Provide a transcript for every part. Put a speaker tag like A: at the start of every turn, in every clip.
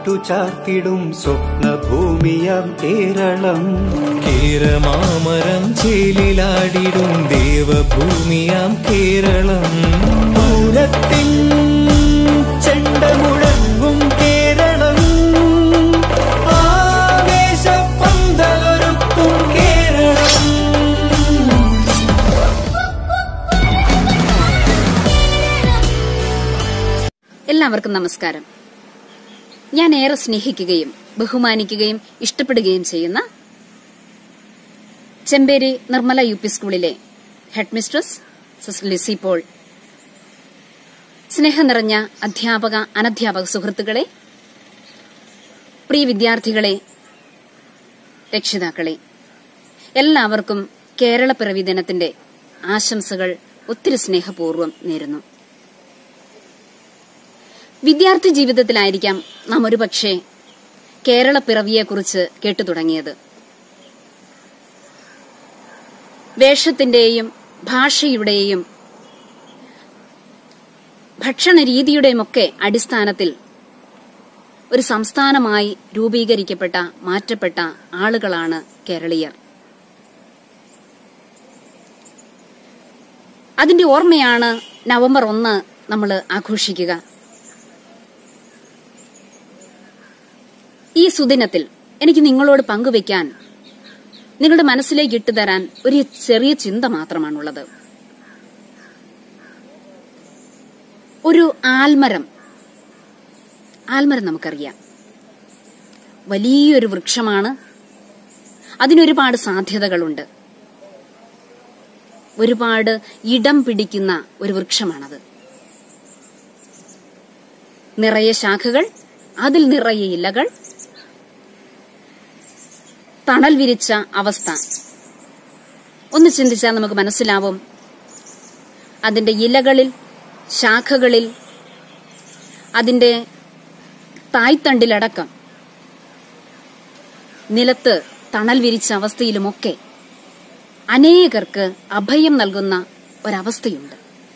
A: പൊട്ടു ചാർത്തിടും സ്വപ്നഭൂമിയാം കേരളം
B: കേരമാമരം ചേലിലാടിടും ദേവഭൂമിയാം കേരളം
A: പൂരത്തിൻ ചെണ്ട മുഴങ്ങും കേരളം ആവേശപ്പന്തലൊരുക്കും കേരളം
C: എല്ലാവർക്കും നമസ്കാരം ഞാൻ ഏറെ സ്നേഹിക്കുകയും ബഹുമാനിക്കുകയും ഇഷ്ടപ്പെടുകയും ചെയ്യുന്ന ചെമ്പേരി നിർമ്മല യു പി സ്കൂളിലെ head mistress sister Lissy Paul സ്നേഹം നിറഞ്ഞ അധ്യാപക അനധ്യാപക സുഹൃത്തുക്കളെ പ്രിയ വിദ്യാർത്ഥികളെ രക്ഷിതാക്കളെ എല്ലാവർക്കും കേരളപ്പിറവി ദിനത്തിന്റെ ആശംസകൾ ഒത്തിരി സ്നേഹപൂർവ്വം നേരുന്നു വിദ്യാർത്ഥി ജീവിതത്തിലായിരിക്കാം നാം ഒരുപക്ഷെ കേരള പിറവിയെക്കുറിച്ച് കേട്ടു തുടങ്ങിയത് വേഷത്തിന്റെയും ഭാഷയുടെയും ഭക്ഷണ രീതിയുടെയുമൊക്കെ അടിസ്ഥാനത്തിൽ ഒരു സംസ്ഥാനമായി രൂപീകരിക്കപ്പെട്ട മാറ്റപ്പെട്ട ആളുകളാണ് കേരളീയർ അതിന്റെ ഓർമ്മയാണ് നവംബർ ഒന്ന് നമ്മൾ ആഘോഷിക്കുക ഈ സുദിനത്തിൽ എനിക്ക് നിങ്ങളോട് പങ്കുവെക്കാൻ നിങ്ങളുടെ മനസ്സിലേക്ക് ഇട്ടുതരാൻ ഒരു ചെറിയ ചിന്ത മാത്രമാണുള്ളത് ഒരു ആൽമരം ആൽമരം നമുക്കറിയാം വലിയൊരു വൃക്ഷമാണ് അതിനൊരുപാട് സാധ്യതകളുണ്ട് ഒരുപാട് ഇടം പിടിക്കുന്ന ഒരു വൃക്ഷമാണത് നിറയെ ശാഖകൾ അതിൽ നിറയെ ഇലകൾ തണൽ വിരിച്ച അവസ്ഥ ഒന്ന് ചിന്തിച്ചാൽ നമുക്ക് മനസ്സിലാവും അതിന്റെ ഇലകളിൽ ശാഖകളിൽ അതിന്റെ തായ്തണ്ടിലടക്കം നിലത്ത് തണൽ വിരിച്ച അവസ്ഥയിലുമൊക്കെ അനേകർക്ക് അഭയം നൽകുന്ന ഒരവസ്ഥയുണ്ട്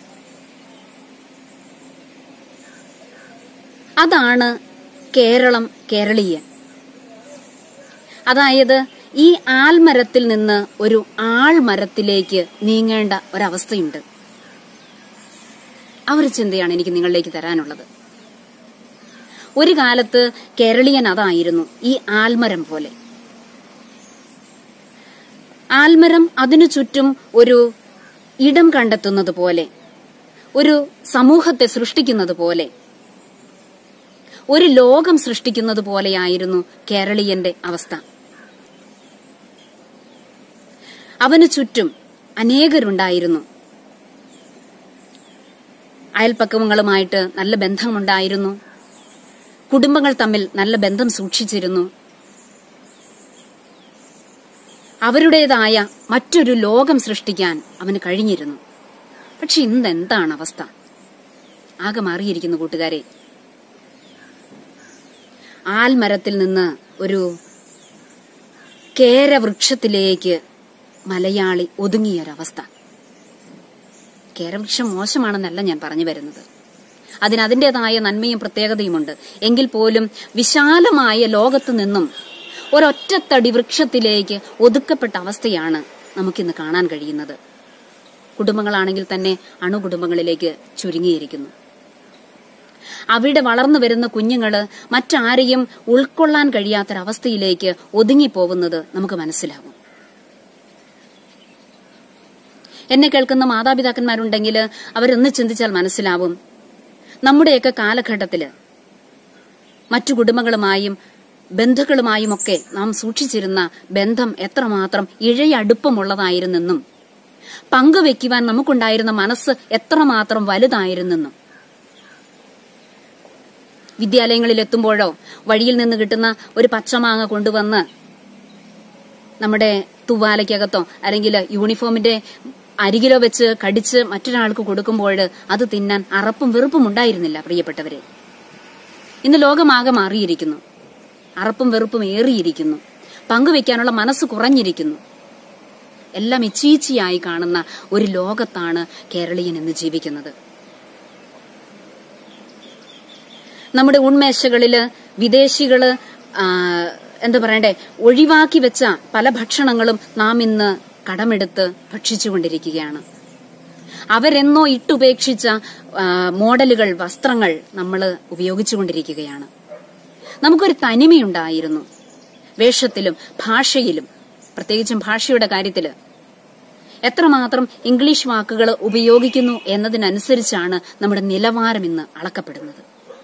C: അതാണ് കേരളം കേരളീയൻ അതായത് ഈ ആൽമരത്തിൽ നിന്ന് ഒരു ആൾമരത്തിലേക്ക് നീങ്ങേണ്ട ഒരവസ്ഥയുണ്ട് ആ ഒരു ചിന്തയാണ് എനിക്ക് നിങ്ങളിലേക്ക് തരാനുള്ളത് ഒരു കാലത്ത് കേരളീയൻ അതായിരുന്നു ഈ ആൽമരം പോലെ ആൽമരം അതിനു ചുറ്റും ഒരു ഇടം കണ്ടെത്തുന്നത് പോലെ ഒരു സമൂഹത്തെ സൃഷ്ടിക്കുന്നത് പോലെ ഒരു ലോകം സൃഷ്ടിക്കുന്നത് പോലെയായിരുന്നു കേരളീയന്റെ അവസ്ഥ അവന് ചുറ്റും അനേകരുണ്ടായിരുന്നു അയൽപ്പക്കങ്ങളുമായിട്ട് നല്ല ബന്ധമുണ്ടായിരുന്നു കുടുംബങ്ങൾ തമ്മിൽ നല്ല ബന്ധം സൂക്ഷിച്ചിരുന്നു അവരുടേതായ മറ്റൊരു ലോകം സൃഷ്ടിക്കാൻ അവന് കഴിഞ്ഞിരുന്നു പക്ഷെ ഇന്ന് എന്താണ് അവസ്ഥ ആകെ മാറിയിരിക്കുന്നു കൂട്ടുകാരെ ആൽമരത്തിൽ നിന്ന് ഒരു കേരവൃക്ഷത്തിലേക്ക് മലയാളി ഒതുങ്ങിയൊരവസ്ഥ കേരവൃക്ഷം മോശമാണെന്നല്ല ഞാൻ പറഞ്ഞു വരുന്നത് അതിന് അതിൻ്റെതായ നന്മയും പ്രത്യേകതയുമുണ്ട് എങ്കിൽ പോലും വിശാലമായ ലോകത്തു നിന്നും ഒരൊറ്റത്തടി വൃക്ഷത്തിലേക്ക് ഒതുക്കപ്പെട്ട അവസ്ഥയാണ് നമുക്കിന്ന് കാണാൻ കഴിയുന്നത് കുടുംബങ്ങളാണെങ്കിൽ തന്നെ അണുകുടുംബങ്ങളിലേക്ക് ചുരുങ്ങിയിരിക്കുന്നു അവിടെ വളർന്നു വരുന്ന കുഞ്ഞുങ്ങള് മറ്റാരെയും ഉൾക്കൊള്ളാൻ കഴിയാത്തൊരവസ്ഥയിലേക്ക് ഒതുങ്ങിപ്പോകുന്നത് നമുക്ക് മനസ്സിലാവും എന്നെ കേൾക്കുന്ന മാതാപിതാക്കന്മാരുണ്ടെങ്കിൽ അവരൊന്ന് ചിന്തിച്ചാൽ മനസ്സിലാവും നമ്മുടെയൊക്കെ കാലഘട്ടത്തില് മറ്റു കുടുംബങ്ങളുമായും ബന്ധുക്കളുമായുമൊക്കെ നാം സൂക്ഷിച്ചിരുന്ന ബന്ധം എത്രമാത്രം ഇഴയടുപ്പമുള്ളതായിരുന്നെന്നും പങ്കുവെക്കുവാൻ നമുക്കുണ്ടായിരുന്ന മനസ്സ് എത്രമാത്രം വലുതായിരുന്നെന്നും വിദ്യാലയങ്ങളിൽ എത്തുമ്പോഴോ വഴിയിൽ നിന്ന് കിട്ടുന്ന ഒരു പച്ചമാങ്ങ കൊണ്ടുവന്ന് നമ്മുടെ തുവാലയ്ക്കകത്തോ അല്ലെങ്കിൽ യൂണിഫോമിന്റെ അരികിലോ വെച്ച് കടിച്ച് മറ്റൊരാൾക്ക് കൊടുക്കുമ്പോൾ അത് തിന്നാൻ അറപ്പും വെറുപ്പും ഉണ്ടായിരുന്നില്ല പ്രിയപ്പെട്ടവരെ ഇന്ന് ലോകമാകെ മാറിയിരിക്കുന്നു അറപ്പും വെറുപ്പും ഏറിയിരിക്കുന്നു പങ്കുവെക്കാനുള്ള മനസ്സ് കുറഞ്ഞിരിക്കുന്നു എല്ലാം ഇച്ചീച്ചിയായി കാണുന്ന ഒരു ലോകത്താണ് കേരളീയൻ ഇന്ന് ജീവിക്കുന്നത് നമ്മുടെ ഉൺമേശകളില് വിദേശികള് ആ, എന്താ പറയണ്ടേ ഒഴിവാക്കി വെച്ച പല ഭക്ഷണങ്ങളും നാം ഇന്ന് കടമെടുത്ത് ഭക്ഷിച്ചുകൊണ്ടിരിക്കുകയാണ് അവരെന്നോ ഇട്ടുപേക്ഷിച്ച ആ, മോഡലുകൾ വസ്ത്രങ്ങൾ നമ്മൾ ഉപയോഗിച്ചുകൊണ്ടിരിക്കുകയാണ് നമുക്കൊരു തനിമയുണ്ടായിരുന്നു വേഷത്തിലും ഭാഷയിലും പ്രത്യേകിച്ചും ഭാഷയുടെ കാര്യത്തില് എത്രമാത്രം ഇംഗ്ലീഷ് വാക്കുകൾ ഉപയോഗിക്കുന്നു എന്നതിനനുസരിച്ചാണ് നമ്മുടെ നിലവാരം ഇന്ന് അളക്കപ്പെടുന്നത്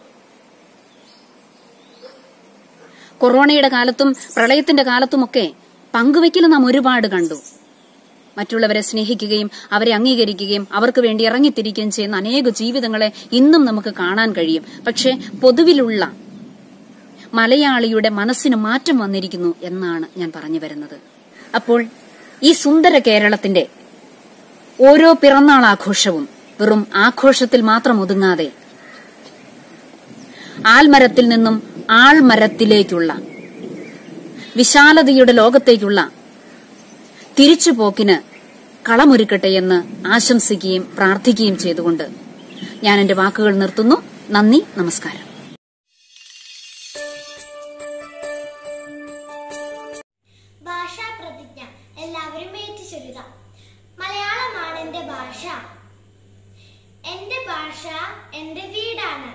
C: കൊറോണയുടെ കാലത്തും പ്രളയത്തിന്റെ കാലത്തുമൊക്കെ പങ്കുവയ്ക്കൽ നാം ഒരുപാട് കണ്ടു മറ്റുള്ളവരെ സ്നേഹിക്കുകയും അവരെ അംഗീകരിക്കുകയും അവർക്ക് വേണ്ടി ഇറങ്ങിത്തിരിക്കുകയും ചെയ്യുന്ന അനേക ജീവിതങ്ങളെ ഇന്നും നമുക്ക് കാണാൻ കഴിയും പക്ഷെ പൊതുവിലുള്ള മലയാളിയുടെ മനസ്സിന് മാറ്റം വന്നിരിക്കുന്നു എന്നാണ് ഞാൻ പറഞ്ഞു വരുന്നത് അപ്പോൾ ഈ സുന്ദര കേരളത്തിന്റെ ഓരോ പിറന്നാൾ ആഘോഷവും വെറും ആഘോഷത്തിൽ മാത്രം ഒതുങ്ങാതെ ആൽമരത്തിൽ നിന്നും ആൾമരത്തിലേക്കുള്ള വിശാലതയുടെ ലോകത്തേക്കുള്ള തിരിച്ചുപോക്കിന് കളമൊരുക്കട്ടെ എന്ന് ആശംസിക്കുകയും പ്രാർത്ഥിക്കുകയും ചെയ്തുകൊണ്ട് ഞാൻ എന്റെ വാക്കുകൾ നിർത്തുന്നു നന്ദി നമസ്കാരം
D: ഭാഷാ പ്രതിജ്ഞ എല്ലാവരും ഏറ്റു ചൊല്ലുക മലയാളമാണ് എന്റെ ഭാഷ എന്റെ ഭാഷ എന്റെ വീടാണ്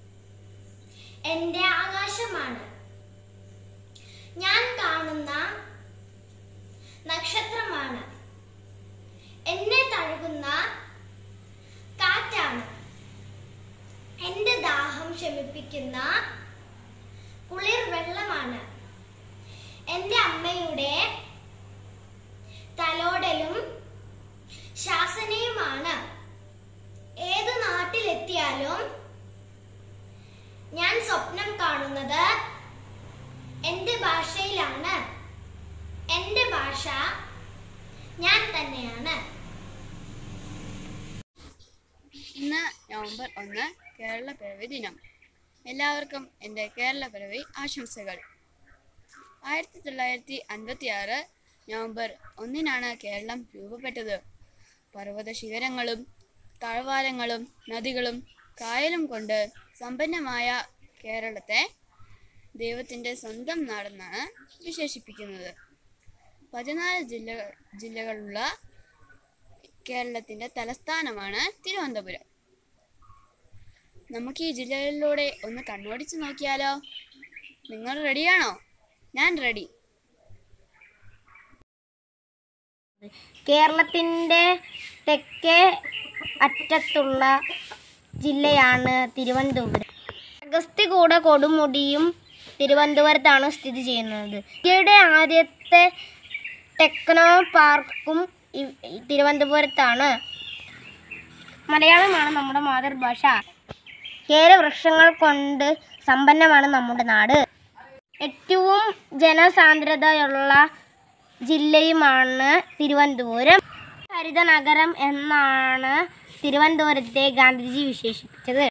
D: എന്റെ ആകാശമാണ് ഞാൻ കാണുന്ന നക്ഷത്രമാണ് എന്നെ തഴുകുന്ന കാറ്റാണ് എന്റെ ദാഹം ശമിപ്പിക്കുന്ന കുളിർ വെള്ളമാണ് എന്റെ അമ്മയുടെ തലോടലും ശാസനയുമാണ് ഏത് നാട്ടിലെത്തിയാലും ഞാൻ സ്വപ്നം കാണുന്നത് എന്റെ ഭാഷയിലാണ് എന്റെ ഭാഷ ഞാൻ തന്നെയാണ്
E: ഇന്ന് നവംബർ ഒന്ന് കേരള പിറവി ദിനം എല്ലാവർക്കും എൻ്റെ കേരള പിറവി ആശംസകൾ ആയിരത്തി തൊള്ളായിരത്തി അൻപത്തി ആറ് നവംബർ ഒന്നിനാണ് കേരളം രൂപപ്പെട്ടത് പർവ്വത ശിഖരങ്ങളും താഴ്വാരങ്ങളും നദികളും കായലും കൊണ്ട് സമ്പന്നമായ കേരളത്തെ ദൈവത്തിൻ്റെ സ്വന്തം നാടെന്നാണ് വിശേഷിപ്പിക്കുന്നത് പതിനാല് ജില്ല ജില്ലകളുള്ള കേരളത്തിൻ്റെ തലസ്ഥാനമാണ് തിരുവനന്തപുരം നമുക്ക് ഈ ജില്ലകളിലൂടെ ഒന്ന് കണ്ണോടിച്ച് നോക്കിയാലോ നിങ്ങൾ റെഡിയാണോ ഞാൻ റെഡി
D: കേരളത്തിൻ്റെ തെക്കേ അറ്റത്തുള്ള ജില്ലയാണ് തിരുവനന്തപുരം അഗസ്ത്യകൂട കൊടുമുടിയും തിരുവനന്തപുരത്താണ് സ്ഥിതി ചെയ്യുന്നത് ഇന്ത്യയുടെ ആദ്യത്തെ ടെക്നോ പാർക്കും ഇ- ഈ തിരുവനന്തപുരത്താണ് മലയാളമാണ് നമ്മുടെ മാതൃഭാഷ കേരവൃക്ഷങ്ങൾ കൊണ്ട് സമ്പന്നമാണ് നമ്മുടെ നാട് ഏറ്റവും ജനസാന്ദ്രതയുള്ള ജില്ലയുമാണ് തിരുവനന്തപുരം ഹരിത നഗരം എന്നാണ് തിരുവനന്തപുരത്തെ ഗാന്ധിജി വിശേഷിപ്പിച്ചത്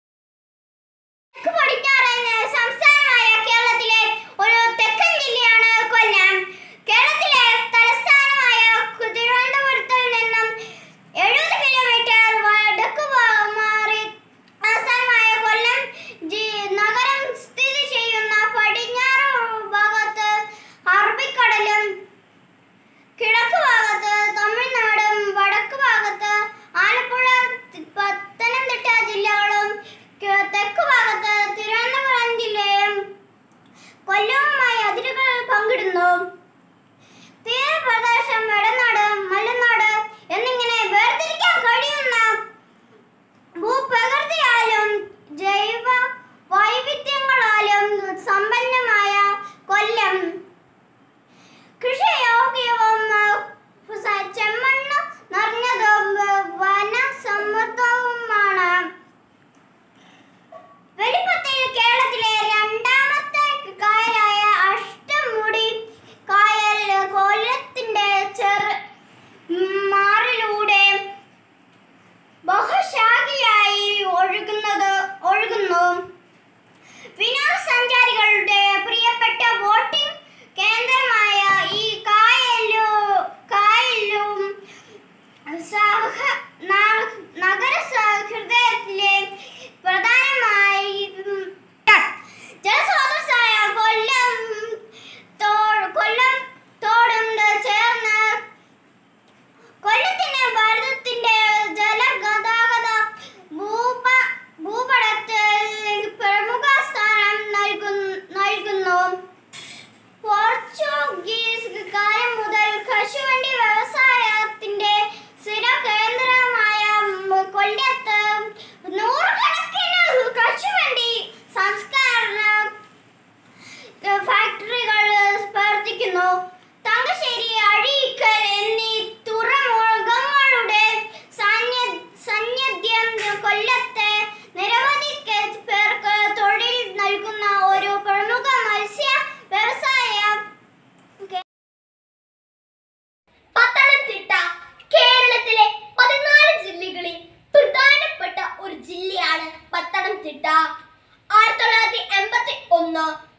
D: സംസ്ഥാനമായ കേരളത്തിലെ ഒരു തെക്കൻ ജില്ലയാണ് കൊല്ലം കേരളത്തിലെ തലസ്ഥാനമായ തിരുവനന്തപുരത്തിൽ നിന്നും എഴുപത് കിലോമീറ്റർ വടക്ക് ഭാഗം മാറി ആസ്ഥാനമായ കൊല്ലം ജി- നഗരം സ്ഥിതി ചെയ്യുന്ന പടിഞ്ഞാറ് ഭാഗത്ത് അറബിക്കടലും കിഴക്ക് ഭാഗത്ത് തമിഴ്നാടും വടക്ക് ഭാഗത്ത് ആലപ്പുഴ തി- പത്തനംതിട്ട ജില്ലകളും കി- തെക്ക് ഭാഗത്ത് തിരുവനന്തപുരം ജില്ലയും കൊല്ലവുമായി അതിരുകൾ പങ്കിടുന്നു തീരപ്രദേശം ഇടനാട് മലനാട് എന്നിങ്ങനെ വേർതിരിക്കാൻ കഴിയുന്ന ഭൂപ്രകൃതിയാലും ജൈവ വൈവിധ്യങ്ങളാലും സമ്പന്നമായ കൊല്ലം കൃഷിയോഗ്യവും ഏഹ്, സ- ചെമ്മണ്ണ് നിറഞ്ഞതും ഏഹ്, വനസമൃദ്ധവുമാണ് വലിപ്പത്തിൽ കേരളത്തിലെ രണ്ടാമത്തെ കായലായ അഷ്ടമുടി കായൽ കൊല്ലത്തിന്റെ ചെറു മാറിലൂടെ ബഹുശാഖിയായി ഒഴുകുന്നത് ഒഴുകുന്നു വിനോദസഞ്ചാരികളുടെ പ്രിയപ്പെട്ട ബോട്ടിംഗ്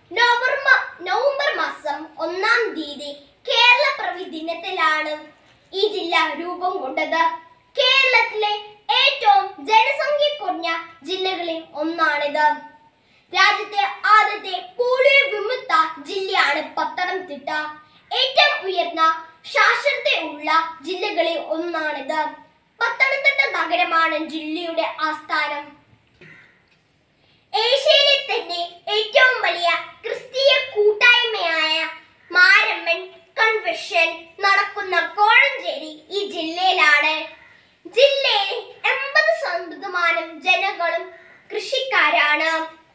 D: നവംബർ നവംബർ മാസം ഒന്നാം തീയതി കേരള പ്രവി ദിനത്തിലാണ് ഈ ജില്ല രൂപം കൊണ്ടത് കേരളത്തിലെ ഏറ്റവും ജനസംഖ്യ കുറഞ്ഞ ജില്ലകളിൽ ഒന്നാണിത് രാജ്യത്തെ ആദ്യത്തെ പോളിയോ വിമുക്ത ജില്ലയാണ് പത്തനംതിട്ട ഏറ്റവും ഉയർന്ന സാക്ഷരതയുള്ള ജില്ലകളിൽ ഒന്നാണിത് പത്തനംതിട്ട നഗരമാണ് ജില്ലയുടെ ആസ്ഥാനം ഏഷ്യയിലെ തന്നെ ഏറ്റവും വലിയ ക്രിസ്തീയ കൂട്ടായ്മയായ മാരമ്മൻ കൺവെൻഷൻ നടക്കുന്ന കോഴഞ്ചേരി ഈ ജില്ലയിലാണ് ജില്ലയിൽ എൺപത് ശതമാനം ജനങ്ങളും കൃഷിക്കാരാണ്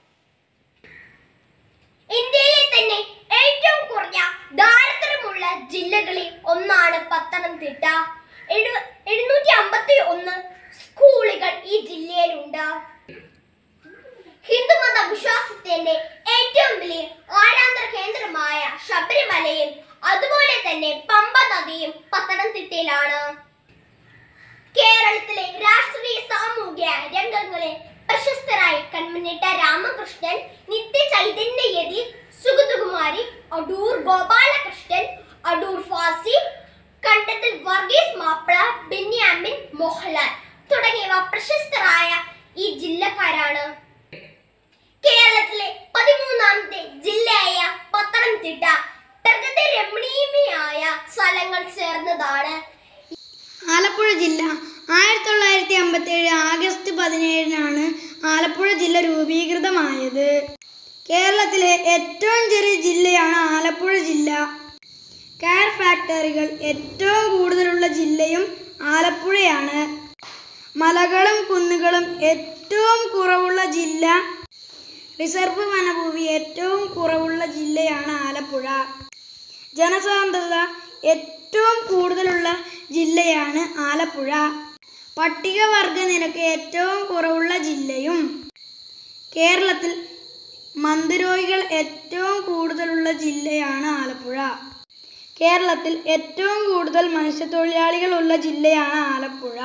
D: ഇന്ത്യയിലെ തന്നെ ഏറ്റവും കുറഞ്ഞ ദാരിദ്ര്യമുള്ള ജില്ലകളിൽ ഒന്നാണ് പത്തനംതിട്ട എഴു- എഴുന്നൂറ്റി അമ്പത്തി ഒന്ന് സ്കൂളുകൾ ഈ ജില്ലയിലുണ്ട് ഹിന്ദുമത വിശ്വാസത്തിന്റെ ഏറ്റവും വലിയ ആരാധന കേന്ദ്രമായ ശബരിമലയും അതുപോലെ തന്നെ പമ്പ നദിയും പത്തനംതിട്ടയിലാണ് കേരളത്തിലെ രാഷ്ട്രീയ സാമൂഹ്യ രംഗങ്ങളിൽ പ്രശസ്തരായ കൺമുന്നിട്ട രാമകൃഷ്ണൻ നിത്യ ചൈതന്യയതി സുഗതകുമാരി അടൂർ ഗോപാലകൃഷ്ണൻ അടൂർ ഫാസി കണ്ടത്തിൽ വർഗീസ് മാപ്പിള ബെന്യാമിൻ മോഹൻലാൽ തുടങ്ങിയവ പ്രശസ്തരായ ഈ ജില്ലക്കാരാണ് കേരളത്തിലെ പതിമൂന്നാമത്തെ ജില്ലയായ പത്തനംതിട്ട പ്രകൃതി രമണീയമായ സ്ഥലങ്ങൾ ചേർന്നതാണ്
F: ആലപ്പുഴ ജില്ല ആയിരത്തി തൊള്ളായിരത്തി അമ്പത്തി ഏഴ് ആഗസ്റ്റ് പതിനേഴിനാണ് ആലപ്പുഴ ജില്ല രൂപീകൃതമായത് കേരളത്തിലെ ഏറ്റവും ചെറിയ ജില്ലയാണ് ആലപ്പുഴ ജില്ല കയർ ഫാക്ടറികൾ ഏറ്റവും കൂടുതലുള്ള ജില്ലയും ആലപ്പുഴയാണ് മലകളും കുന്നുകളും ഏറ്റവും കുറവുള്ള ജില്ല റിസർവ് വനഭൂമി ഏറ്റവും കുറവുള്ള ജില്ലയാണ് ആലപ്പുഴ ജനസാന്ദ്രത ഏറ്റവും കൂടുതലുള്ള ജില്ലയാണ് ആലപ്പുഴ പട്ടികവർഗ നിരക്ക് ഏറ്റവും കുറവുള്ള ജില്ലയും കേരളത്തിൽ മന്ദരോഗികൾ ഏറ്റവും കൂടുതലുള്ള ജില്ലയാണ് ആലപ്പുഴ കേരളത്തിൽ ഏറ്റവും കൂടുതൽ മത്സ്യത്തൊഴിലാളികളുള്ള ജില്ലയാണ് ആലപ്പുഴ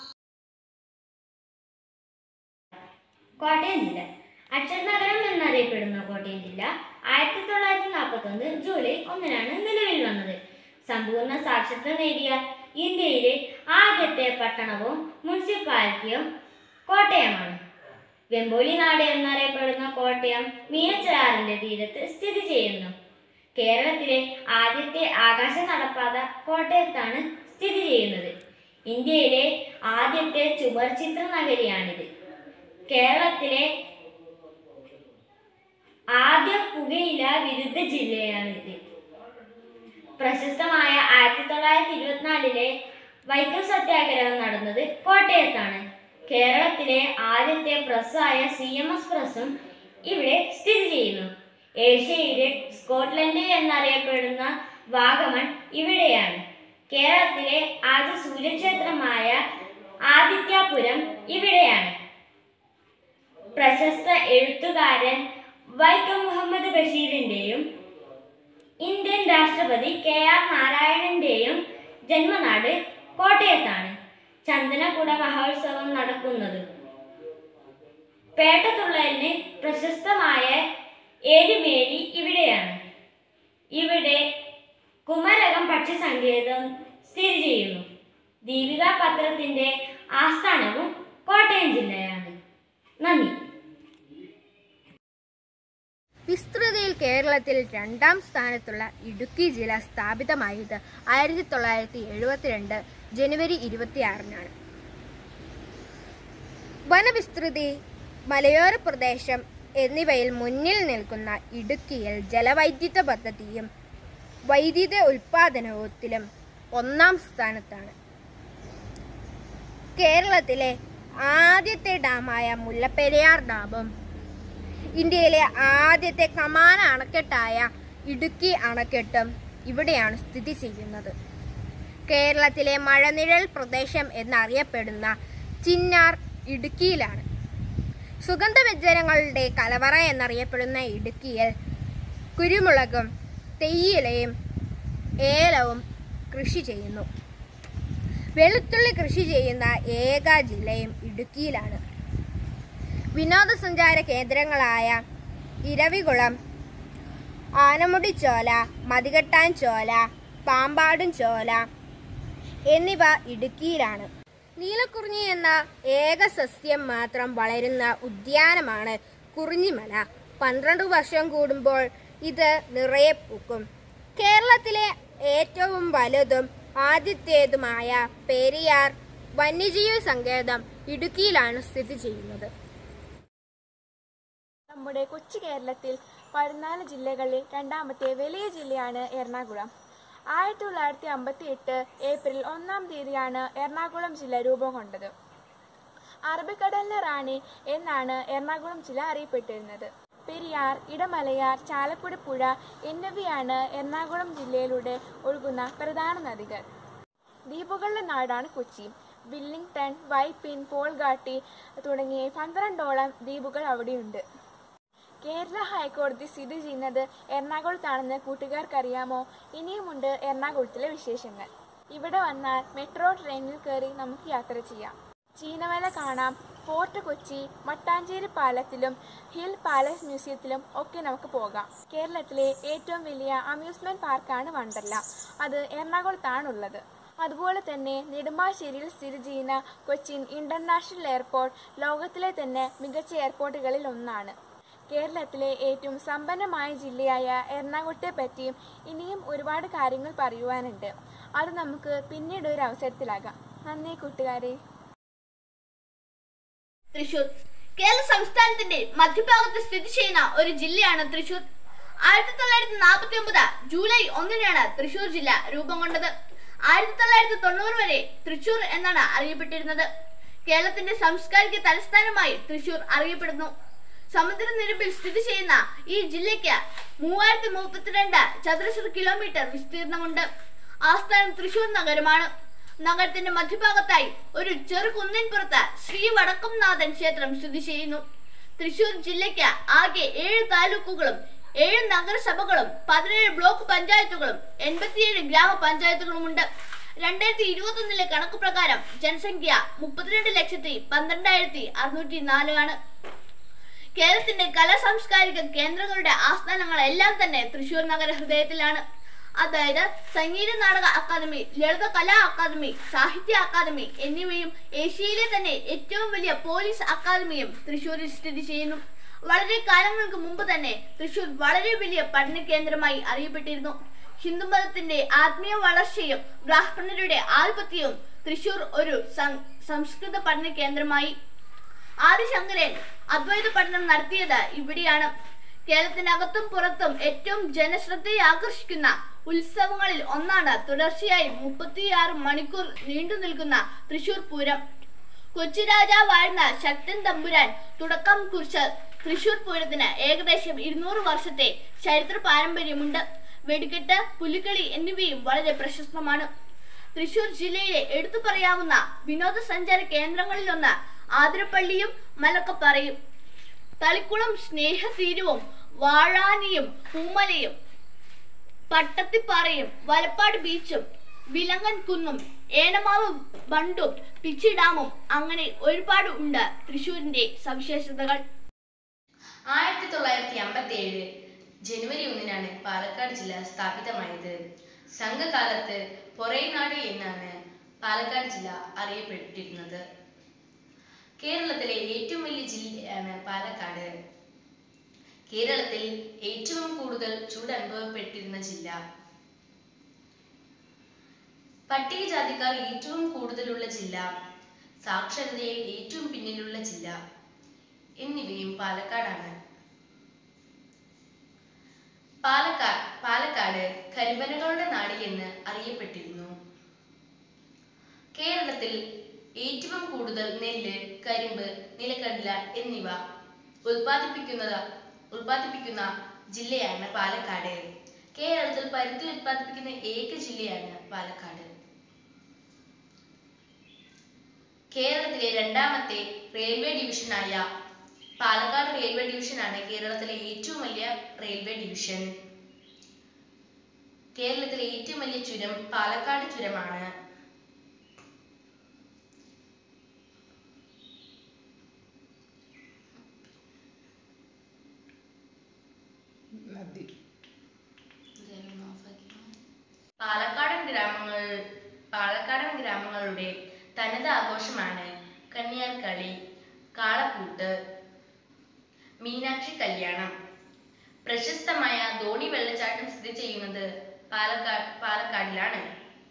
G: കോട്ടയം ജില്ല അക്ഷരനഗരം എന്നറിയപ്പെടുന്ന കോട്ടയം ജില്ല ആയിരത്തി തൊള്ളായിരത്തി നാൽപ്പത്തി ഒന്ന് ജൂലൈ ഒന്നിനാണ് നിലവിൽ വന്നത് സമ്പൂർണ്ണ സാക്ഷരത നേടിയ ഇന്ത്യയിലെ ആദ്യത്തെ പട്ടണവും മുനിസിപ്പാലിറ്റിയും കോട്ടയമാണ് വെമ്പോലി നാട് എന്നറിയപ്പെടുന്ന കോട്ടയം മീനച്ചാറിന്റെ തീരത്ത് സ്ഥിതി ചെയ്യുന്നു കേരളത്തിലെ ആദ്യത്തെ ആകാശ നടപ്പാത കോട്ടയത്താണ് സ്ഥിതി ചെയ്യുന്നത് ഇന്ത്യയിലെ ആദ്യത്തെ ചുമർ ചിത്ര നഗരിയാണിത് കേരളത്തിലെ ആദ്യ പുകയില വിരുദ്ധ ജില്ലയാണിത് പ്രശസ്തമായ ആയിരത്തി തൊള്ളായിരത്തി ഇരുപത്തിനാലിലെ വൈക്കം സത്യാഗ്രഹം നടന്നത് കോട്ടയത്താണ് കേരളത്തിലെ ആദ്യത്തെ പ്രസ്സായ സി എം എസ് പ്രസ്സും ഇവിടെ സ്ഥിതി ചെയ്യുന്നു ഏഷ്യയിലെ സ്കോട്ട്ലൻഡ് എന്നറിയപ്പെടുന്ന വാഗമൺ ഇവിടെയാണ് കേരളത്തിലെ ആദ്യ സൂര്യക്ഷേത്രമായ ആദിത്യാപുരം ഇവിടെയാണ് പ്രശസ്ത എഴുത്തുകാരൻ വൈക്കം മുഹമ്മദ് ബഷീറിന്റെയും ഇന്ത്യൻ രാഷ്ട്രപതി കെ ആർ നാരായണന്റെയും ജന്മനാട് കോട്ടയത്താണ് ചന്ദനക്കുട മഹോത്സവം നടക്കുന്നത് പേട്ടത്തുള്ളലിന് പ്രശസ്തമായ എരുമേലി ഇവിടെയാണ് ഇവിടെ കുമരകം പക്ഷി സങ്കേതം സ്ഥിതി ചെയ്യുന്നു ദീപിക പത്രത്തിന്റെ ആസ്ഥാനവും കോട്ടയം ജില്ലയാണ് നന്ദി
H: വിസ്തൃതിയിൽ കേരളത്തിൽ രണ്ടാം സ്ഥാനത്തുള്ള ഇടുക്കി ജില്ല സ്ഥാപിതമായത് ആയിരത്തി തൊള്ളായിരത്തി എഴുപത്തിരണ്ട് ജനുവരി ഇരുപത്തിയാറിനാണ് വനവിസ്തൃതി മലയോര പ്രദേശം എന്നിവയിൽ മുന്നിൽ നിൽക്കുന്ന ഇടുക്കിയിൽ ജലവൈദ്യുത പദ്ധതിയും വൈദ്യുത ഉൽപാദനത്തിലും ഒന്നാം സ്ഥാനത്താണ് കേരളത്തിലെ ആദ്യത്തെ ഡാമായ മുല്ലപ്പെരിയാർ ഡാമും ഇന്ത്യയിലെ ആദ്യത്തെ കമാന അണക്കെട്ടായ ഇടുക്കി അണക്കെട്ടും ഇവിടെയാണ് സ്ഥിതി ചെയ്യുന്നത് കേരളത്തിലെ മഴനിഴൽ പ്രദേശം എന്നറിയപ്പെടുന്ന ചിന്നാർ ഇടുക്കിയിലാണ് സുഗന്ധവ്യഞ്ജനങ്ങളുടെ കലവറ എന്നറിയപ്പെടുന്ന ഇടുക്കിയിൽ കുരുമുളകും തേയിലയും ഏലവും കൃഷി ചെയ്യുന്നു വെളുത്തുള്ളി കൃഷി ചെയ്യുന്ന ഏക ജില്ലയും ഇടുക്കിയിലാണ് വിനോദസഞ്ചാര കേന്ദ്രങ്ങളായ ഇരവികുളം ആനമുടിച്ചോല മതികെട്ടാൻ ചോല പാമ്പാടും ചോല എന്നിവ ഇടുക്കിയിലാണ് നീലക്കുറിഞ്ഞി എന്ന ഏക സസ്യം മാത്രം വളരുന്ന ഉദ്യാനമാണ് കുറിഞ്ഞിമല പന്ത്രണ്ട് വർഷം കൂടുമ്പോൾ ഇത് നിറയെ പൂക്കും കേരളത്തിലെ ഏറ്റവും വലുതും ആദ്യത്തേതുമായ പെരിയാർ വന്യജീവി സങ്കേതം ഇടുക്കിയിലാണ് സ്ഥിതി ചെയ്യുന്നത്
I: നമ്മുടെ കൊച്ചു കേരളത്തിൽ പതിനാല് ജില്ലകളിൽ രണ്ടാമത്തെ വലിയ ജില്ലയാണ് എറണാകുളം ആയിരത്തി തൊള്ളായിരത്തി അമ്പത്തി എട്ട് ഏപ്രിൽ ഒന്നാം തീയതിയാണ് എറണാകുളം ജില്ല രൂപം കൊണ്ടത് അറബിക്കടലിലെ റാണി എന്നാണ് എറണാകുളം ജില്ല അറിയപ്പെട്ടിരുന്നത് പെരിയാർ ഇടമലയാർ ചാലക്കുടി പുഴ എന്നിവയാണ് എറണാകുളം ജില്ലയിലൂടെ ഒഴുകുന്ന പ്രധാന നദികൾ ദ്വീപുകളുടെ നാടാണ് കൊച്ചി വില്ലിംഗ്ടൺ വൈപ്പിൻ പോൾഗാട്ടി തുടങ്ങിയ പന്ത്രണ്ടോളം ദ്വീപുകൾ അവിടെയുണ്ട് കേരള ഹൈക്കോടതി സ്ഥിതി ചെയ്യുന്നത് എറണാകുളത്താണെന്ന് കൂട്ടുകാർക്കറിയാമോ ഇനിയുമുണ്ട് എറണാകുളത്തിലെ വിശേഷങ്ങൾ ഇവിടെ വന്നാൽ മെട്രോ ട്രെയിനിൽ കയറി നമുക്ക് യാത്ര ചെയ്യാം ചീനവല കാണാം ഫോർട്ട് കൊച്ചി മട്ടാഞ്ചേരി പാലത്തിലും ഹിൽ പാലസ് മ്യൂസിയത്തിലും ഒക്കെ നമുക്ക് പോകാം കേരളത്തിലെ ഏറ്റവും വലിയ അമ്യൂസ്മെന്റ് പാർക്കാണ് വണ്ടർല അത് എറണാകുളത്താണുള്ളത് അതുപോലെ തന്നെ നെടുമ്പാശ്ശേരിയിൽ സ്ഥിതി ചെയ്യുന്ന കൊച്ചിൻ ഇന്റർനാഷണൽ എയർപോർട്ട് ലോകത്തിലെ തന്നെ മികച്ച എയർപോർട്ടുകളിൽ ഒന്നാണ് കേരളത്തിലെ ഏറ്റവും സമ്പന്നമായ ജില്ലയായ എറണാകുളത്തെ പറ്റിയും ഇനിയും ഒരുപാട് കാര്യങ്ങൾ പറയുവാനുണ്ട് അത് നമുക്ക് പിന്നീട് ഒരു അവസരത്തിലാകാം നന്ദി കൂട്ടുകാരെ
J: തൃശൂർ കേരള സംസ്ഥാനത്തിന്റെ മധ്യഭാഗത്ത് സ്ഥിതി ചെയ്യുന്ന ഒരു ജില്ലയാണ് തൃശൂർ ആയിരത്തി തൊള്ളായിരത്തി നാൽപ്പത്തി ഒമ്പത് ജൂലൈ ഒന്നിനാണ് തൃശൂർ ജില്ല രൂപം കൊണ്ടത് ആയിരത്തി തൊള്ളായിരത്തി തൊണ്ണൂറ് വരെ തൃശൂർ എന്നാണ് അറിയപ്പെട്ടിരുന്നത് കേരളത്തിന്റെ സാംസ്കാരിക തലസ്ഥാനമായി തൃശൂർ അറിയപ്പെടുന്നു സമുദ്രനിരപ്പിൽ സ്ഥിതി ചെയ്യുന്ന ഈ ജില്ലയ്ക്ക് മൂവായിരത്തി മുപ്പത്തിരണ്ട് ചതുരശ്ര കിലോമീറ്റർ വിസ്തീർണമുണ്ട് ആസ്ഥാനം തൃശൂർ നഗരമാണ് നഗരത്തിന്റെ മധ്യഭാഗത്തായി ഒരു ചെറു കുന്നിൻപുറത്ത് ശ്രീ വടക്കംനാഥൻ ക്ഷേത്രം സ്ഥിതി ചെയ്യുന്നു തൃശൂർ ജില്ലയ്ക്ക് ആകെ ഏഴ് താലൂക്കുകളും ഏഴ് നഗരസഭകളും പതിനേഴ് ബ്ലോക്ക് പഞ്ചായത്തുകളും എൺപത്തിയേഴ് ഗ്രാമപഞ്ചായത്തുകളുമുണ്ട് രണ്ടായിരത്തി ഇരുപത്തി ഒന്നിലെ കണക്ക് പ്രകാരം ജനസംഖ്യ മുപ്പത്തിരണ്ട് ലക്ഷത്തി പന്ത്രണ്ടായിരത്തി അറുന്നൂറ്റി നാല് ആണ് കേരളത്തിന്റെ കലാ സാംസ്കാരിക കേന്ദ്രങ്ങളുടെ ആസ്ഥാനങ്ങളെല്ലാം തന്നെ തൃശൂർ നഗര ഹൃദയത്തിലാണ് അതായത് Sangeetha Nataka Academy Lalitha Kala Academy Sahitya Academy എന്നിവയും ഏഷ്യയിലെ തന്നെ ഏറ്റവും വലിയ പോലീസ് അക്കാദമിയും തൃശൂരിൽ സ്ഥിതി ചെയ്യുന്നു വളരെ കാലങ്ങൾക്ക് മുമ്പ് തന്നെ തൃശൂർ വളരെ വലിയ പഠന കേന്ദ്രമായി അറിയപ്പെട്ടിരുന്നു ഹിന്ദുമതത്തിന്റെ ആത്മീയ വളർച്ചയും ബ്രാഹ്മണരുടെ ആധിപത്യവും തൃശൂർ ഒരു സം- സംസ്കൃത പഠന കേന്ദ്രമായി ആദിശങ്കരൻ അദ്വൈത പഠനം നടത്തിയത് ഇവിടെയാണ് കേരളത്തിനകത്തും പുറത്തും ഏറ്റവും ജനശ്രദ്ധയെ ആകർഷിക്കുന്ന ഉത്സവങ്ങളിൽ ഒന്നാണ് തുടർച്ചയായി മുപ്പത്തിയാറ് മണിക്കൂർ നീണ്ടു നിൽക്കുന്ന തൃശൂർ പൂരം കൊച്ചി രാജാവായിരുന്ന ശക്തൻ തമ്പുരാൻ തുടക്കം കുറിച്ച തൃശൂർ പൂരത്തിന് ഏകദേശം ഇരുന്നൂറ് വർഷത്തെ ചരിത്ര പാരമ്പര്യമുണ്ട് വെടിക്കെട്ട് പുലിക്കളി എന്നിവയും വളരെ പ്രശസ്തമാണ് തൃശൂർ ജില്ലയിലെ എടുത്തു പറയാവുന്ന വിനോദസഞ്ചാര കേന്ദ്രങ്ങളിലൊന്ന് ആതിരപ്പള്ളിയും മലക്കപ്പാറയും തളിക്കുളം സ്നേഹതീരവും വാഴാനിയും പൂമലയും പട്ടത്തിപ്പാറയും വലപ്പാട് ബീച്ചും വിലങ്ങൻ കുന്നും ഏനമാവ് ബണ്ടും പിച്ചി ഡാമും അങ്ങനെ ഒരുപാട് ഉണ്ട് തൃശൂരിന്റെ സവിശേഷതകൾ
K: ആയിരത്തി തൊള്ളായിരത്തി അമ്പത്തി ഏഴ് ജനുവരി ഒന്നിനാണ് പാലക്കാട് ജില്ല സ്ഥാപിതമായത് സംഘകാലത്ത് പൊറൈനാട് എന്നാണ് പാലക്കാട് ജില്ല അറിയപ്പെട്ടിരുന്നത് കേരളത്തിലെ ഏറ്റവും വലിയ ജില്ലയാണ് പാലക്കാട് കേരളത്തിൽ ഏറ്റവും കൂടുതൽ ചൂട് അനുഭവപ്പെട്ടിരുന്ന ജില്ല പട്ടികജാതിക്കാർ ഏറ്റവും കൂടുതലുള്ള ജില്ല സാക്ഷരതയിൽ ഏറ്റവും പിന്നിലുള്ള ജില്ല എന്നിവയും പാലക്കാടാണ് പാലക്കാട് പാലക്കാട് കരിമ്പനകളുടെ നാട് എന്ന് അറിയപ്പെട്ടിരുന്നു കേരളത്തിൽ ഏറ്റവും കൂടുതൽ നെല്ല് കരിമ്പ് നിലക്കടല എന്നിവ ഉൽപ്പാദിപ്പിക്കുന്നത് ഉൽപ്പാദിപ്പിക്കുന്ന ജില്ലയാണ് പാലക്കാട് കേരളത്തിൽ പരുത്തി ഉൽപ്പാദിപ്പിക്കുന്ന ഏക ജില്ലയാണ് പാലക്കാട് കേരളത്തിലെ രണ്ടാമത്തെ റെയിൽവേ ഡിവിഷനായ പാലക്കാട് റെയിൽവേ ഡിവിഷനാണ് കേരളത്തിലെ ഏറ്റവും വലിയ റെയിൽവേ ഡിവിഷൻ കേരളത്തിലെ ഏറ്റവും വലിയ ചുരം പാലക്കാട് ചുരമാണ്
L: നദി
K: പാലക്കാടൻ ഗ്രാമങ്ങൾ പാലക്കാടൻ ഗ്രാമങ്ങളുടെ തനത് ആഘോഷമാണ് കന്യാർകളി കാളക്കൂട്ട് മീനാക്ഷി കല്യാണം പ്രശസ്തമായ ധോണി വെള്ളച്ചാട്ടം സ്ഥിതി ചെയ്യുന്നത് പാലക്കാട് പാലക്കാടിലാണ്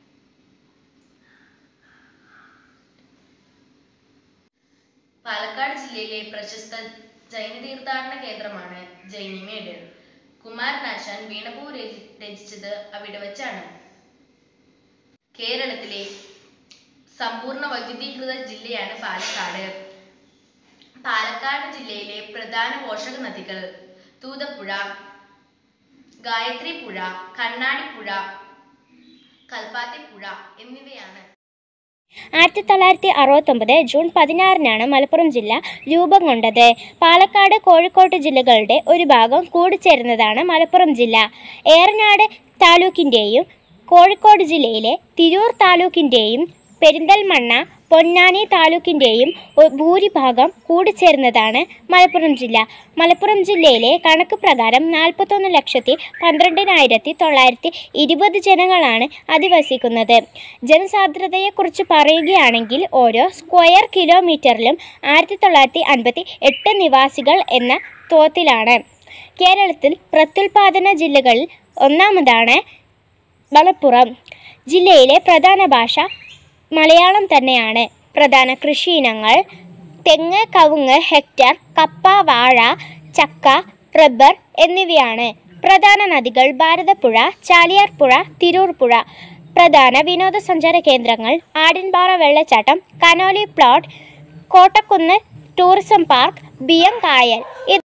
K: പാലക്കാട് ജില്ലയിലെ പ്രശസ്ത ജൈന തീർത്ഥാടന കേന്ദ്രമാണ് ജൈനിമേട് കുമാരനാശാൻ വീണപൂ രചി- രചിച്ചത് അവിടെ വച്ചാണ് കേരളത്തിലെ സമ്പൂർണ്ണ വൈദ്യുതീകൃത ജില്ലയാണ് പാലക്കാട് പാലക്കാട് ജില്ലയിലെ പ്രധാന പോഷക നദികൾ തൂതപ്പുഴ ഗായത്രി പുഴ കണ്ണാടിപ്പുഴ കൽപ്പാത്തിപ്പുഴ എന്നിവയാണ്
L: ആയിരത്തി തൊള്ളായിരത്തി അറുപത്തൊമ്പത് ജൂൺ പതിനാറിനാണ് മലപ്പുറം ജില്ല രൂപം കൊണ്ടത് പാലക്കാട് കോഴിക്കോട് ജില്ലകളുടെ ഒരു ഭാഗം കൂടിച്ചേരുന്നതാണ് മലപ്പുറം ജില്ല ഏറനാട് താലൂക്കിൻ്റെയും കോഴിക്കോട് ജില്ലയിലെ തിരൂർ താലൂക്കിൻ്റെയും പെരിന്തൽമണ്ണ പൊന്നാനി താലൂക്കിൻ്റെയും ഒ- ഭൂരിഭാഗം കൂടിച്ചേരുന്നതാണ് മലപ്പുറം ജില്ല മലപ്പുറം ജില്ലയിലെ കണക്ക് പ്രകാരം നാൽപ്പത്തൊന്ന് ലക്ഷത്തി പന്ത്രണ്ടിനായിരത്തി തൊള്ളായിരത്തി ഇരുപത് ജനങ്ങളാണ് അധിവസിക്കുന്നത് ജനസാന്ദ്രതയെക്കുറിച്ച് പറയുകയാണെങ്കിൽ ഓരോ സ്ക്വയർ കിലോമീറ്ററിലും ആയിരത്തി തൊള്ളായിരത്തി അൻപത്തി എട്ട് നിവാസികൾ എന്ന തോതിലാണ് കേരളത്തിൽ പ്രത്യുൽപാദന ജില്ലകളിൽ ഒന്നാമതാണ് മലപ്പുറം ജില്ലയിലെ പ്രധാന ഭാഷ മലയാളം തന്നെയാണ് പ്രധാന കൃഷി ഇനങ്ങൾ തെങ്ങ് കവുങ്ങ് ഹെക്ടർ കപ്പ വാഴ ചക്ക റബ്ബർ എന്നിവയാണ് പ്രധാന നദികൾ ഭാരതപ്പുഴ ചാലിയാർ പുഴ തിരൂർ പുഴ പ്രധാന വിനോദസഞ്ചാര കേന്ദ്രങ്ങൾ ആടിൻപാറ വെള്ളച്ചാട്ടം Conolly plot Kottakkunnu tourism park Biyyam കായൽ ഇത്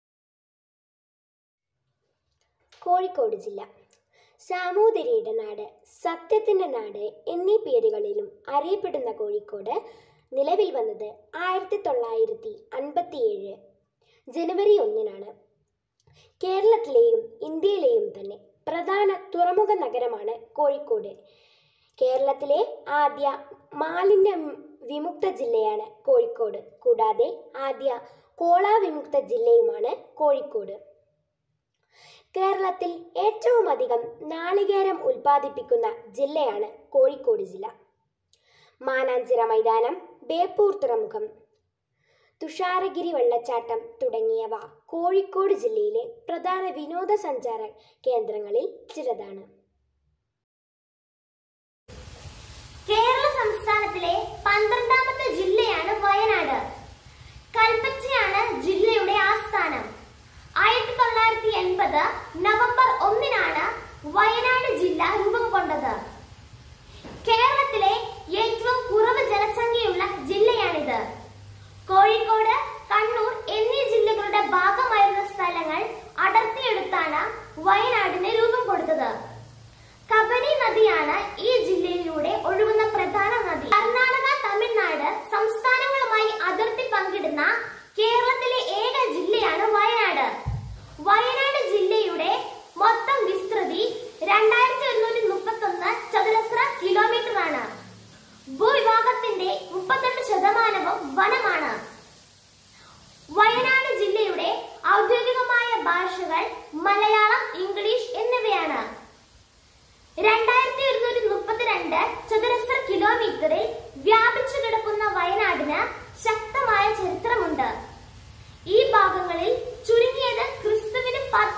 M: കോഴിക്കോട് ജില്ല സാമൂതിരിയുടെ നാട് സത്യത്തിൻ്റെ നാട് എന്നീ പേരുകളിലും അറിയപ്പെടുന്ന കോഴിക്കോട് നിലവിൽ വന്നത് ആയിരത്തി തൊള്ളായിരത്തി അൻപത്തിയേഴ് ജനുവരി ഒന്നിനാണ് കേരളത്തിലെയും ഇന്ത്യയിലെയും തന്നെ പ്രധാന തുറമുഖ നഗരമാണ് കോഴിക്കോട് കേരളത്തിലെ ആദ്യ മാലിന്യ വിമുക്ത ജില്ലയാണ് കോഴിക്കോട് കൂടാതെ ആദ്യ കോള വിമുക്ത ജില്ലയുമാണ് കോഴിക്കോട് കേരളത്തിൽ ഏറ്റവും അധികം നാളികേരം ഉൽപ്പാദിപ്പിക്കുന്ന ജില്ലയാണ് കോഴിക്കോട് ജില്ല മാനാഞ്ചിറ മൈതാനം ബേപ്പൂർ തുറമുഖം തുഷാരഗിരി വെള്ളച്ചാട്ടം തുടങ്ങിയവ കോഴിക്കോട് ജില്ലയിലെ പ്രധാന വിനോദസഞ്ചാര കേന്ദ്രങ്ങളിൽ ചിലതാണ്
D: കേരള സംസ്ഥാനത്തിലെ പന്ത്രണ്ടാമത്തെ ജില്ലയാണ് വയനാട് കൽപ്പറ്റയാണ് ജില്ലയുടെ ആസ്ഥാനം ആയിരത്തി തൊള്ളായിരത്തി എൺപത് നവംബർ ഒന്നിനാണ് വയനാട് ജില്ല രൂപം കൊണ്ടത് കേരളത്തിലെ ഏറ്റവും കുറവ് ജനസംഖ്യയുള്ള ജില്ലയാണിത് കോഴിക്കോട് കണ്ണൂർ എന്നീ ജില്ലകളുടെ ഭാഗമായിരുന്ന സ്ഥലങ്ങൾ അടർത്തിയെടുത്താണ് വയനാടിന് രൂപം കൊടുത്തത് കബനി നദിയാണ് ഈ ജില്ലയിലൂടെ ഒഴുകുന്ന പ്രധാന നദി കർണാടക തമിഴ്നാട് സംസ്ഥാനങ്ങളുമായി അതിർത്തി പങ്കിടുന്ന കേരളത്തിലെ ഏക ജില്ലയാണ് വയനാട് വയനാട് ജില്ലയുടെ മൊത്തം വിസ്തൃതി രണ്ടായിരത്തി ഒരുന്നൂറ്റി മുപ്പത്തി ഒന്ന് ചതുരശ്ര കിലോമീറ്റർ ആണ് ഭൂവിഭാഗത്തിന്റെ മുപ്പത്തെട്ട് ശതമാനവും വനമാണ് വയനാട് ജില്ലയുടെ ഔദ്യോഗികമായ ഭാഷകൾ മലയാളം ഇംഗ്ലീഷ് എന്നിവയാണ് രണ്ടായിരത്തി ഒരുന്നൂറ്റി മുപ്പത്തിരണ്ട് ചതുരശ്ര കിലോമീറ്ററിൽ വ്യാപിച്ചു കിടക്കുന്ന വയനാടിന് ശക്തമായ ചരിത്രമുണ്ട് ഈ ഭാഗങ്ങളിൽ ചുരുങ്ങിയത് ക്രിസ്തുവിന് പതിനാറ്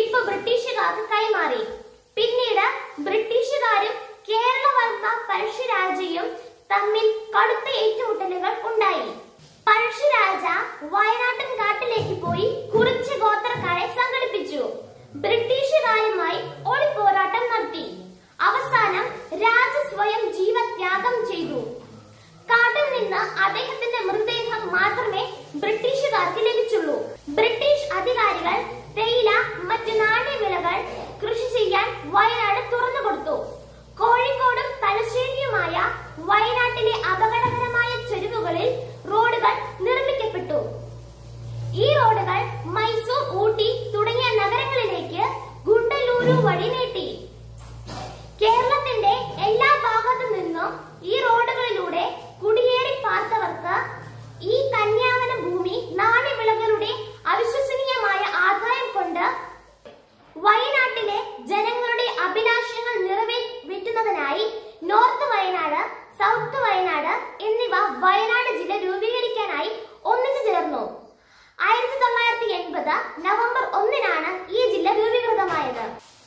D: ടിപ്പു ബ്രിട്ടീഷുകാർക്ക് കൈമാറി പിന്നീട് ബ്രിട്ടീഷുകാരും കേരളവർമ്മ പഴശ്ശിരാജയും തമ്മിൽ കടുത്ത ഏറ്റുമുട്ടലുകൾ ഉണ്ടായി പഴശ്ശിരാജ വയനാട്ടിൻ കാട്ടിലേക്ക് പോയി കുറിച്ച് ഗോത്രക്കാരെ സംഘടിപ്പിച്ചു ബ്രിട്ടീഷുകാരുമായി ഒളിപ്പോരാട്ടം നടത്തി അവസാനം രാജ സ്വയം ജീവത്യാഗം ചെയ്തു കാട്ടിൽ നിന്ന് അദ്ദേഹത്തിന്റെ മൃതദേഹം മാത്രമേ ബ്രിട്ടീഷുകാർക്ക് ലഭിച്ചുള്ളൂ ബ്രിട്ടീഷ് അധികാരികൾ തേയില മറ്റ് നാണ്യവിളകൾ കൃഷി ചെയ്യാൻ വയനാട് തുറന്നു കൊടുത്തു കോഴിക്കോടും തലശ്ശേരിയുമായ വയനാട്ടിലെ അപകടകരമായ ചെരുവുകളിൽ റോഡുകൾ നിർമ്മിക്കപ്പെട്ടു ഈ റോഡുകൾ മൈസൂർ ഊട്ടി തുടങ്ങിയ നഗരങ്ങളിലേക്ക് ഗുണ്ടലൂരു വഴി നീട്ടി കേരളത്തിന്റെ എല്ലാ ഭാഗത്തു നിന്നും ഈ റോഡുകളിലൂടെ കുടിയേറി പാർത്തവർക്ക് ഈ കന്യാവന ഭൂമി നാണ്യവിളകളുടെ അവിശ്വസനീയമായ ആദായം കൊണ്ട് വയനാട്ടിലെ ജനങ്ങളുടെ അഭിലാഷങ്ങൾ നിറവേറ്റുന്നതിനായി നോർത്ത് വയനാട് സൗത്ത് വയനാട് എന്നിവ വയനാട് ജില്ല രൂപീകരിക്കാനായി ഒന്നിച്ചു ചേർന്നു ആയിരത്തി തൊള്ളായിരത്തി എൺപത് നവംബർ ഒന്നിനാണ് ഈ ജില്ല രൂപീകൃതമായത്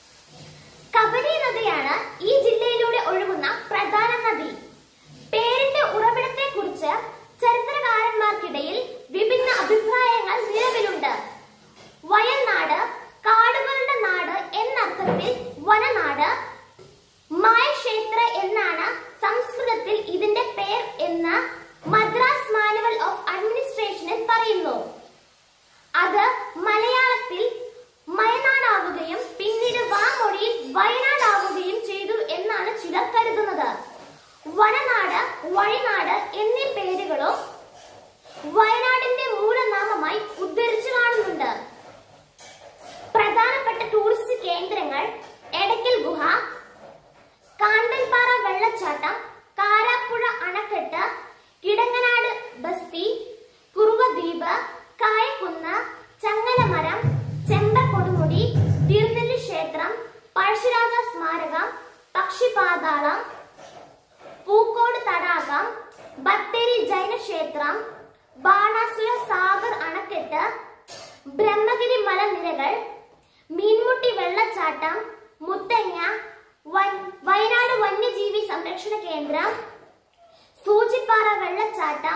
D: കബനി നദിയാണ് ഈ ജില്ലയിലൂടെ ഒഴുകുന്ന പ്രധാന നദി പേരിന്റെ ഉറവിടത്തെ കുറിച്ച് ചരിത്രകാരന്മാർക്കിടയിൽ വിഭിന്ന അഭിപ്രായങ്ങൾ നിലവിലുണ്ട് വയനാട് കാടുകളുടെ നാട് എന്നർത്ഥത്തിൽ വനനാട് മായക്ഷേത്ര എന്നാണ് സംസ്കൃതത്തിൽ ഇതിന്റെ പേർ എന്ന് മദ്രാസ് മാനുവൽ ഓഫ് അഡ്മിനിസ്ട്രേഷനിൽ പറയുന്നു അത് മലയാളത്തിൽ മയനാടാവുകയും പിന്നീട് വാമൊഴിയിൽ വയനാടാവുകയും ചെയ്തു എന്നാണ് ചിലർ കരുതുന്നത് വനനാട് വഴിനാട് എന്നീ പേരുകളും വയനാടിന്റെ മൂലനാമമായി ഉദ്ധരിച്ചു കാണുന്നുണ്ട് പ്രധാനപ്പെട്ട ടൂറിസ്റ്റ് കേന്ദ്രങ്ങൾ എടക്കൽ ഗുഹ കാണ്ടൽപ്പാറ വെള്ളച്ചാട്ടം കാരാപ്പുഴ അണക്കെട്ട് കിടങ്ങനാട് ബസ്തി കുറുവദ്വീപ് കായക്കുന്ന് ചങ്ങലമരം ചെമ്പക്കൊടുമുടി തിരുനെല്ലി ക്ഷേത്രം പഴശ്ശിരാജ സ്മാരകം പക്ഷിപാതാളം പൂക്കോട് തടാകം ബത്തേരി ജൈനക്ഷേത്രം ബാണാസുര സാഗർ അണക്കെട്ട് ബ്രഹ്മഗിരി മലനിരകൾ മീൻമുട്ടി വെള്ളച്ചാട്ടം മുത്തങ്ങ വൻ- വയനാട് വന്യജീവി സംരക്ഷണ കേന്ദ്രം സൂചിപ്പാറ വെള്ളച്ചാട്ടം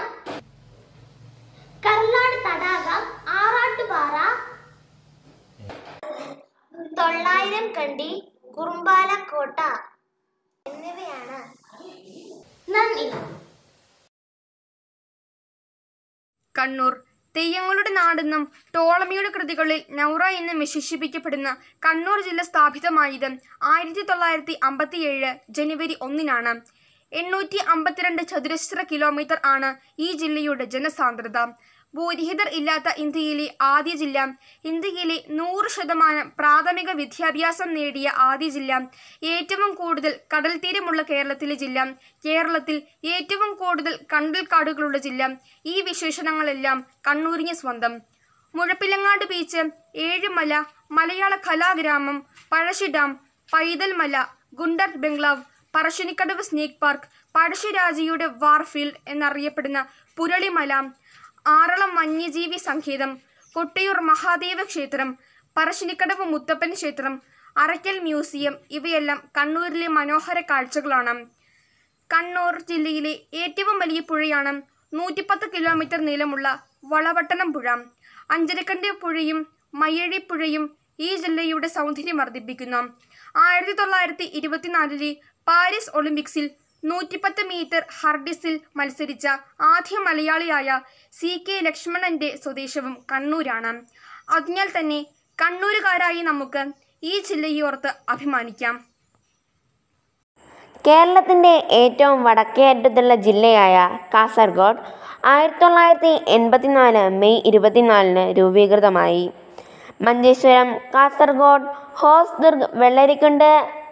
D: കർലാട് തടാകം ആറാട്ടുപാറ തൊള്ളായിരം കണ്ടി കുറുമ്പാലക്കോട്ട എന്നിവയാണ് നന്ദി
N: കണ്ണൂർ തെയ്യങ്ങളുടെ നാടെന്നും ടോളമിയുടെ കൃതികളിൽ നൗറ എന്നും വിശേഷിപ്പിക്കപ്പെടുന്ന കണ്ണൂർ ജില്ല സ്ഥാപിതമായത് ആയിരത്തി തൊള്ളായിരത്തി അമ്പത്തിയേഴ് ജനുവരി ഒന്നിനാണ് എണ്ണൂറ്റി അമ്പത്തിരണ്ട് ചതുരശ്ര കിലോമീറ്റർ ആണ് ഈ ജില്ലയുടെ ജനസാന്ദ്രത ഭൂരഹിതർ ഇല്ലാത്ത ഇന്ത്യയിലെ ആദ്യ ജില്ല ഇന്ത്യയിലെ നൂറ് ശതമാനം പ്രാഥമിക വിദ്യാഭ്യാസം നേടിയ ആദ്യ ജില്ല ഏറ്റവും കൂടുതൽ കടൽ തീരമുള്ള കേരളത്തിലെ ജില്ല കേരളത്തിൽ ഏറ്റവും കൂടുതൽ കണ്ടൽക്കാടുകളുള്ള ജില്ല ഈ വിശേഷണങ്ങളെല്ലാം കണ്ണൂരിന് സ്വന്തം Muzhappilangad beach Ezhimala Malayala Kalagramam Pazhassi dam Paithalmala Gundert bungalow Parassinikadavu snake park പഴശ്ശിരാജയുടെ വാർഫീൽഡ് എന്നറിയപ്പെടുന്ന പുരളിമല ആറളം വന്യജീവി സങ്കേതം കൊട്ടിയൂർ മഹാദേവ ക്ഷേത്രം പറശ്ശിനിക്കടവ് മുത്തപ്പൻ ക്ഷേത്രം അറയ്ക്കൽ മ്യൂസിയം ഇവയെല്ലാം കണ്ണൂരിലെ മനോഹര കാഴ്ചകളാണ് കണ്ണൂർ ജില്ലയിലെ ഏറ്റവും വലിയ പുഴയാണ് നൂറ്റിപ്പത്ത് കിലോമീറ്റർ നീളമുള്ള വളപട്ടണം പുഴ അഞ്ചരക്കണ്ടി പുഴയും മയ്യഴി പുഴയും ഈ ജില്ലയുടെ സൗന്ദര്യം വർദ്ധിപ്പിക്കുന്നു ആയിരത്തി തൊള്ളായിരത്തി ഇരുപത്തിനാലിലെ പാരീസ് ഒളിമ്പിക്സിൽ നൂറ്റിപ്പത്ത് മീറ്റർ ഹർഡിസിൽ മത്സരിച്ച ആദ്യ മലയാളിയായ സി കെ ലക്ഷ്മണന്റെ സ്വദേശവും കണ്ണൂരാണ് അതിനാൽ തന്നെ കണ്ണൂരുകാരായി നമുക്ക് ഈ ജില്ലയോർത്ത് അഭിമാനിക്കാം
O: കേരളത്തിൻ്റെ ഏറ്റവും വടക്കേ അറ്റത്തുള്ള ജില്ലയായ കാസർഗോഡ് ആയിരത്തി തൊള്ളായിരത്തി എൺപത്തിനാല് മെയ് ഇരുപത്തിനാലിന് രൂപീകൃതമായി മഞ്ചേശ്വരം കാസർഗോഡ് ഹോസ്ദുർഗ് വെള്ളരിക്കുണ്ട്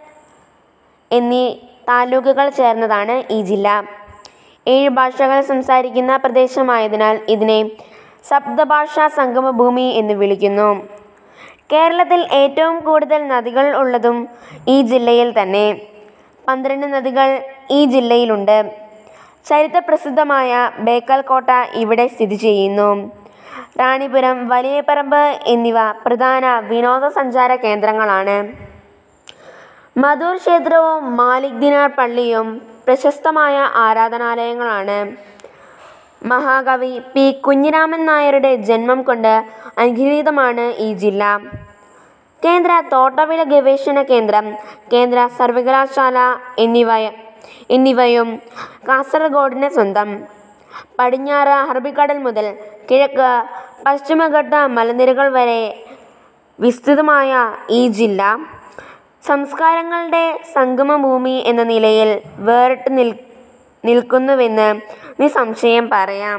O: എന്നീ താലൂക്കുകൾ ചേർന്നതാണ് ഈ ജില്ല ഏഴ് ഭാഷകൾ സംസാരിക്കുന്ന പ്രദേശമായതിനാൽ ഇതിനെ സപ്തഭാഷാ സംഗമഭൂമി എന്ന് വിളിക്കുന്നു കേരളത്തിൽ ഏറ്റവും കൂടുതൽ നദികൾ ഉള്ളതും ഈ ജില്ലയിൽ തന്നെ പന്ത്രണ്ട് നദികൾ ഈ ജില്ലയിലുണ്ട് ചരിത്രപ്രസിദ്ധമായ ബേക്കൽ കോട്ട ഇവിടെ സ്ഥിതി ചെയ്യുന്നു റാണിപുരം വലിയപറമ്പ് എന്നിവ പ്രധാന വിനോദസഞ്ചാര കേന്ദ്രങ്ങളാണ് മധൂർ ക്ഷേത്രവും മാലിക് ദിനാർ പള്ളിയും പ്രശസ്തമായ ആരാധനാലയങ്ങളാണ് മഹാകവി പി കുഞ്ഞിരാമൻ നായരുടെ ജന്മം കൊണ്ട് അനുഗ്രഹീതമാണ് ഈ ജില്ല കേന്ദ്ര തോട്ടവിള ഗവേഷണ കേന്ദ്രം കേന്ദ്ര സർവകലാശാല എന്നിവ എന്നിവയും കാസർഗോഡിന് സ്വന്തം പടിഞ്ഞാറ് അറബിക്കടൽ മുതൽ കിഴക്ക് പശ്ചിമഘട്ട മലനിരകൾ വരെ വിസ്തൃതമായ ഈ ജില്ല സംസ്കാരങ്ങളുടെ സംഗമഭൂമി എന്ന നിലയിൽ വേറിട്ട് നിൽ നിൽക്കുന്നുവെന്ന് നിസ്സംശയം പറയാം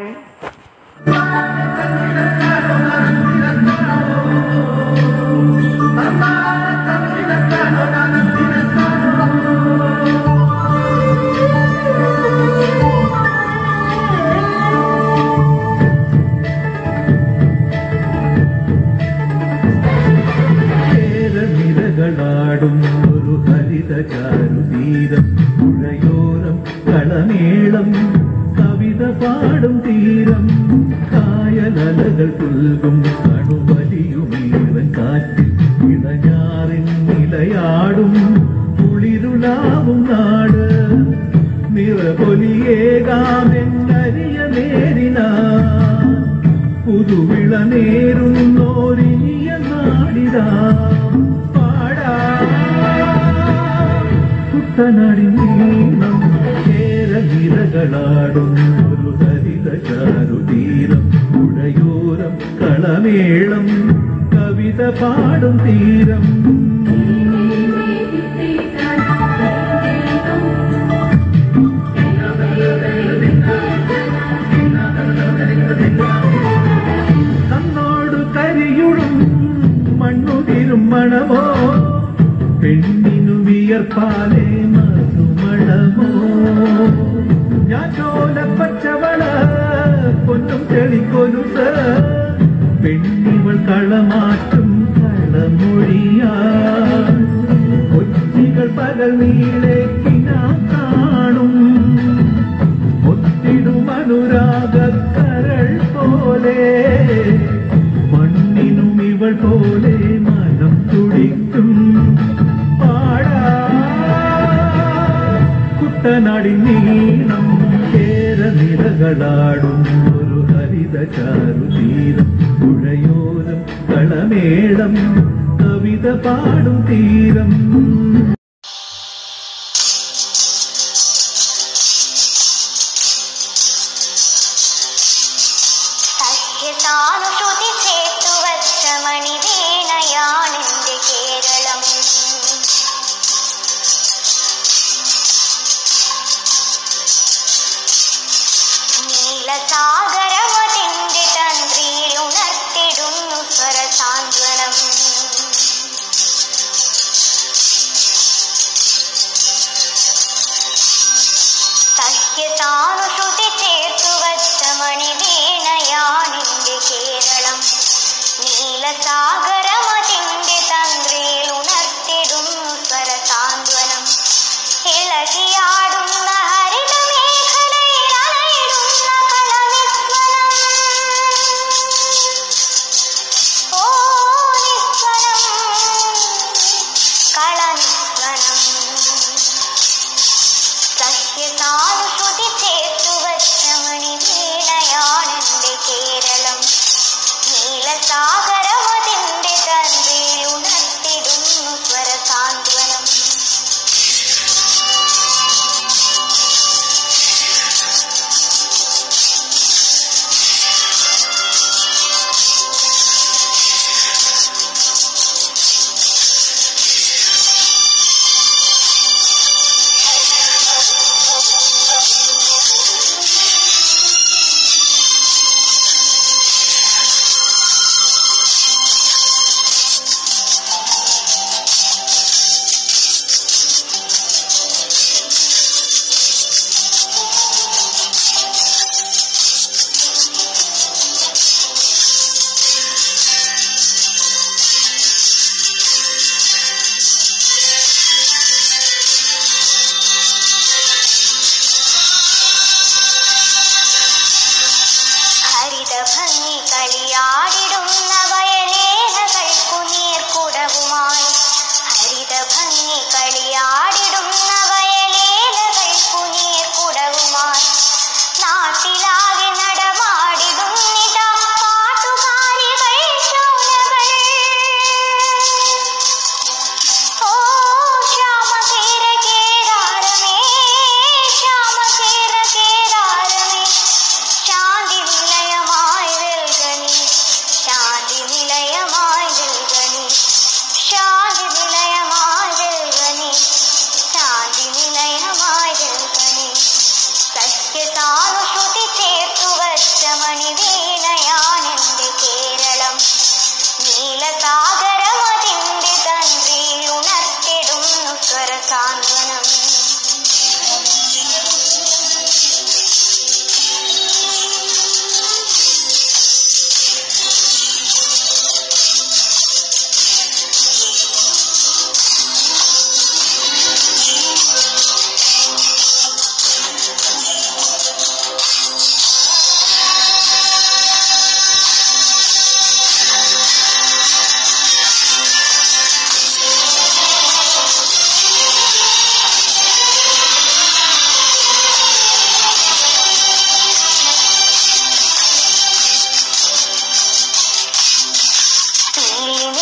P: നിരകളാടും ഒരു ഹരിത ചാരുതീരം പുഴയോരം കളമേളം കവിത പാടും തീരം കായലലകൾ പുൽകും കണുവലിയുമീവൻ കാറ്റിൽ ഇടഞ്ഞാറിൻ നിലയാടും കുളിരുളാവും നാട് നിറപൊലിയേകാമെന്നരിയ നേരിനാ പുതുവിള നേരുന്നോരിയ നാടിതാ പാടാ കുട്ടനാടി നീളം കേരനിരകളാടും ഒരു ഹരിത ചാരുതീരം പുഴയോരം കളമേളം കവിത പാടും തീരം തന്നോട് കരിയുളും മണ്ണുതിരും മണമോ പെണ്ണിനു വിയർപ്പാലേ മധുമണമോ ഞാൻ ചോല പച്ചവള പൊന്നും ചെളിക്കൊലുസ് പെണ്ണിവൾ കളമാറ്റും കളമൊഴിയാ കൊച്ചികൾ പകൽ നീളെ കിനാ കാണും ഒത്തിടും അനുരാഗക്കരൾ പോലെ മണ്ണിനും ഇവൾ പോലെ മനം തുടിക്കും പാടാ കുട്ടനാടിൻ നീളം കേരനിരകളാടും ഒരു ഹരിത ചാരുതീരം പുഴയോരം കളമേളം കവിത പാടും തീരം
Q: സഖ്യതാനുശ്രുതി ചേർത്തു വച്ച മണിവീണയാണെന്റെ കേരളം നീലസാഗരവതിന്റെ തന്ത്രിയിൽ ഉണർത്തിടുന്നു സ്വരസാന്ത്വനം സഖ്യതാനുശ്രുതി ചേർത്തു വച്ച മണിവീണയാണെന്റെ കേരളം നീലസാഗരമതിന്റെ തന്ത്രിയിൽ ഉണർത്തിടുന്നു സ്വരസാന്ത്വനം ഇളകിയാടുന്ന ഹരിതമേഖലയിൽ അലയിടുന്ന കളവിസ്മരം ഓ നിസ്വരം കളനിസ്വരം സഖ്യതാനുശ്രുതി ചേർത്തു വച്ച മണിവീണയാണെന്റെ കേരളം നീലസാഗരമതിന്റെ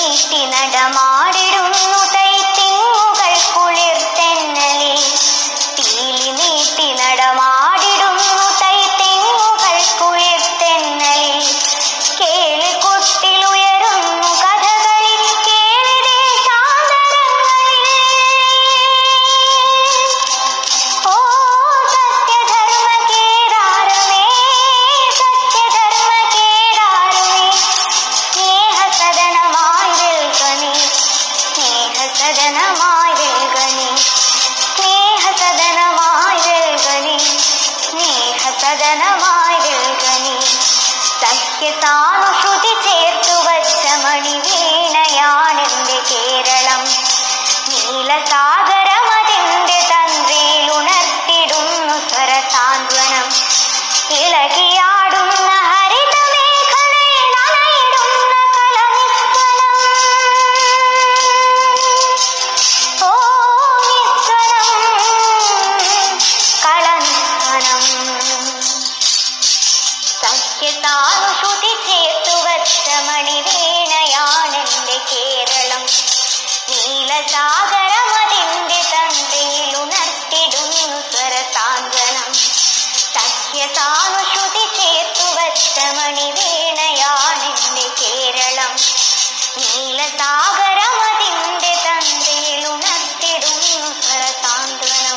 Q: നീട്ടി നടമാടിടുന്നു തൈത്തിങ്ങുകൾ കുളിർത്തെന്നലിൽ പീലി നീട്ടി നടമാടിടുന്നു തൈത്തിങ്ങുകൾ കുളിർത്തെന്നലിൽ കേളിക്കുട്ടിലുയരുന്നു കഥകളി കേളിതേ ഓ സത്യധർമ്മകേദാരമേ സത്യധർമ്മകേദാരമേ സ്നേഹസദനമായി വെൽകണി സ്നേഹസദനമായി വെൽകണി സ്നേഹസദനമായി വെൽകണി സ്നേഹസദനമായി വെൽകണി സഖ്യതാനുശ്രുതി ചേർത്തു വച്ച മണിവീണയാണെന്റെ കേരളം നീലസാഗരമതിന്റെ തന്ത്രിയിൽ ഉണർത്തിടുന്നു സ്വരസാന്ത്വനം ഇളകിയാടുന്ന ഹരിതമേഖലയിൽ അലയിടുന്ന കളനിസ്വനം ഓ നിസ്വനം കളനിസ്വനം സഖ്യതാനുശ്രുതി ചേർത്തു വച്ച മണിവീണയാണെന്റെ കേരളം നീലസാഗരമതിന്റെ തന്ത്രിയിൽ ഉണർത്തിടുന്നു സ്വരസാന്ത്വനം സഖ്യതാനുശ്രുതി ചേർത്തു വച്ച മണിവീണയാണെന്റെ കേരളം നീലസാഗരമതിന്റെ തന്ത്രിയിൽ ഉണർത്തിടുന്നു സ്വരസാന്ത്വനം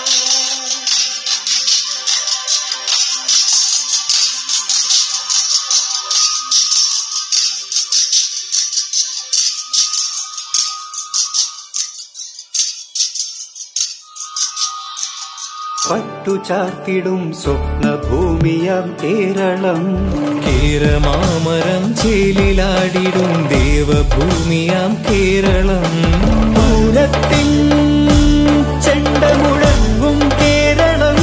A: പട്ടുചാർത്തിടും സ്വപ്നഭൂമിയാം കേരളം
B: കേരമാമരം ചേലിലാടിടും ദേവഭൂമിയാം കേരളം
A: പൂരത്തിൻ ചെണ്ട മുഴങ്ങും കേരളം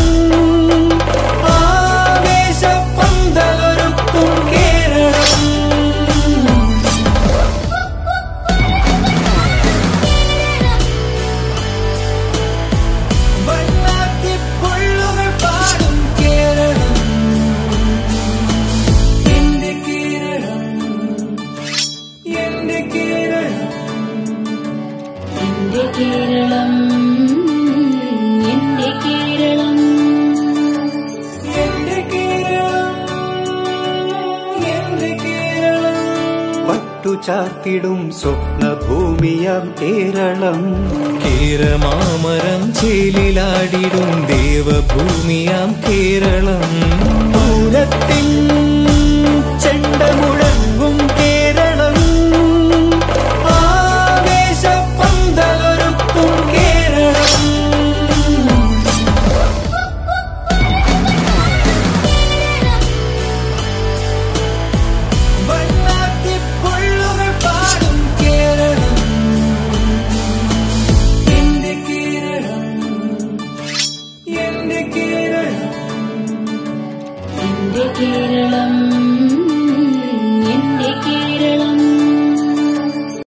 A: ആവേശപ്പന്തലൊരുക്കും കേരളം വണ്ണാത്തിപ്പുള്ളുകൾ പാടും കേരളം എന്റെ കേരളം എന്റെ കേരളം
C: എന്റെ കേരളം എന്റെ കേരളം
A: എന്റെ കേരളം എന്റെ കേരളം പട്ടുചാർത്തിടും സ്വപ്നഭൂമിയാം കേരളം
B: കേരമാമരം ചേലിലാടിടും ദേവഭൂമിയാം കേരളം
A: പൂരത്തിൻ